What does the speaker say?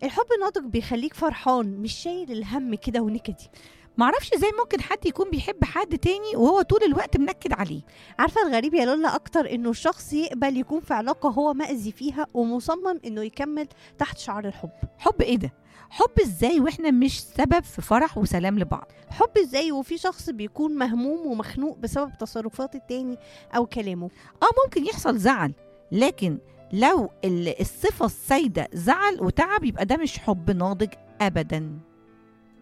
الحب الناضج بيخليك فرحان مش شايل الهم كده ونكدي معرفش ازاي ممكن حد يكون بيحب حد تاني وهو طول الوقت منكد عليه عارفه الغريب يا لولا اكتر انه الشخص يقبل يكون في علاقه هو مأذي فيها ومصمم انه يكمل تحت شعار الحب حب ايه ده حب ازاي واحنا مش سبب في فرح وسلام لبعض حب ازاي وفي شخص بيكون مهموم ومخنوق بسبب تصرفات التاني او كلامه اه ممكن يحصل زعل لكن لو ال- الصفة السائدة زعل وتعب يبقى ده مش حب ناضج أبدا